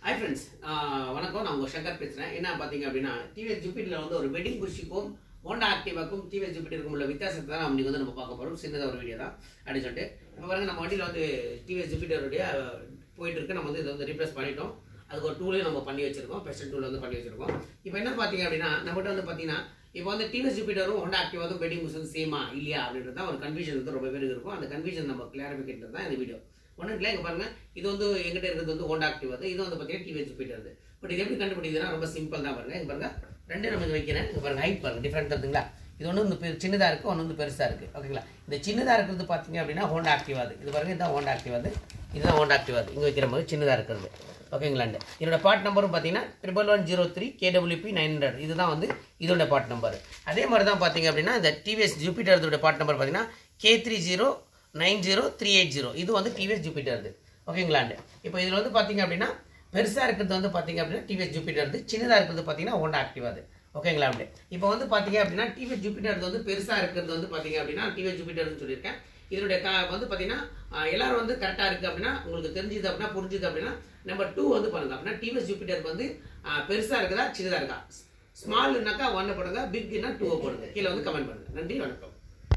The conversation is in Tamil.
ஹாய் ஃப்ரெண்ட்ஸ் வணக்கம் நான் உங்கள் சங்கர் பேசுகிறேன் என்ன பார்த்தீங்க அப்படின்னா டிவிஎஸ் ஜூபிட்டரில் வந்து ஒரு வெட்டிங் குஷிக்கும் ஹோண்டா ஆக்டிவாக்கும் டிவிஎஸ் ஜூபிட்டருக்கும் உள்ள வித்தியாசத்தை தான் இன்னைக்கு வந்து நம்ம பார்க்க போகிறோம் சின்னதாக ஒரு வீடியோ தான் அப்படின்னு சொல்லிட்டு இப்போ பாருங்க நம்ம வண்டியில் வந்து டிவிஎஸ் ஜூபிட்டருடைய போயிட்டு இருக்கு நம்ம வந்து இதை வந்து ரீப்ளேஸ் பண்ணிட்டோம் அதுக்கு ஒரு டூலையும் நம்ம பண்ணி வச்சிருக்கோம் பெஸ்ட் டூல் வந்து பண்ணி வச்சிருக்கோம் இப்போ என்ன பார்த்தீங்க அப்படின்னா நம்மகிட்ட வந்து பார்த்தீங்கன்னா இப்போ வந்து டிவிஎஸ் ஜூபிட்டரும் ஹோண்டா ஆக்டிவாவும் வெட்டிங் மிஷின் சேமா இல்லையா அப்படின்றது தான் ஒரு கன்ஃபியூஷன் வந்து ரொம்ப பேருக்கு இருக்கும் அந்த கன்ஃபியூஷன் நம்ம கிளாரிஃபிகேட் தான் இந்த வீடியோ ஒன்றும் இல்லை இங்கே பாருங்க இது வந்து எங்கிட்ட இருக்கிறது வந்து ஹோண்டா ஆக்டிவ் அது இது வந்து பார்த்தீங்கன்னா டிவிஎஸ் ஜூபிட்டர் பட் இது எப்படி கண்டுபிடிக்குதுன்னா ரொம்ப சிம்பிள் தான் பாருங்க இங்க பாருங்க ரெண்டு நம்ம இங்க வைக்கிறேன் இங்க பாருங்க ஹைட் பாருங்க டிஃப்ரெண்ட் இருக்குங்களா இது ஒன்று வந்து பெரு- சின்னதா இருக்கு ஒன்று வந்து பெருசா இருக்கு ஓகேங்களா இந்த சின்னதா இருக்கிறது பார்த்தீங்க அப்படின்னா ஹோண்டா ஆக்டிவ் அது இது பாருங்க இதுதான் ஹோண்டா ஆக்டிவ் அது இதுதான் ஹோண்டா ஆக்டிவ் அது இங்கே வைக்கிற போது சின்னதா இருக்கிறது ஓகேங்களாண்டு இதோட பார்ட் நம்பரும் பார்த்தீங்கன்னா triple one zero three KWB nine hundred இதுதான் வந்து இதோட பார்ட் நம்பர் அதே மாதிரி தான் பார்த்தீங்க அப்படின்னா இந்த டிவிஎஸ் ஜூபிட்டர் பார்ட் நம்பர் பார்த்தீங்கன்னா K three zero nine zero three eight zero இது வந்து டிவிஎஸ் ஜூபிட்டர் ஓகேங்களாண்டு இப்போ இதில் வந்து பார்த்தீங்க அப்படின்னா பெருசாக இருக்கிறது வந்து பார்த்தீங்க அப்படின்னா டிவிஎஸ் ஜூபிட்டர் சின்னதாக இருக்கிறது பார்த்தீங்கன்னா ஹோண்டா ஆக்டிவ் அது ஓகேங்களா அப்படி இப்போ வந்து பார்த்தீங்க அப்படின்னா டிவிஎஸ் ஜூபிட்டர் வந்து பெருசாக இருக்கிறது வந்து பார்த்தீங்க அப்படின்னா டிவிஎஸ் ஜூபிட்டர்னு சொல்லியிருக்கேன் இதனுடைய க வந்து பார்த்தீங்கன்னா ஆஹ், எல்லாரும் வந்து கரெக்டாக இருக்குது அப்படின்னா உங்களுக்கு தெரிஞ்சுது அப்படின்னா புரிஞ்சுது அப்படின்னா நம்பர் டூ வந்து பண்ணுங்க அப்படின்னா டிவிஎஸ் ஜூபிட்டர் வந்து பெருசாக இருக்குதா சின்னதாக இருக்கா ஸ்மால்னாக்கா ஒன்னை போடுங்க பிக்னா டூவை போடுங்க கீழே வந்து கமெண்ட் பண்ணுங்க நன்றி வணக்கம்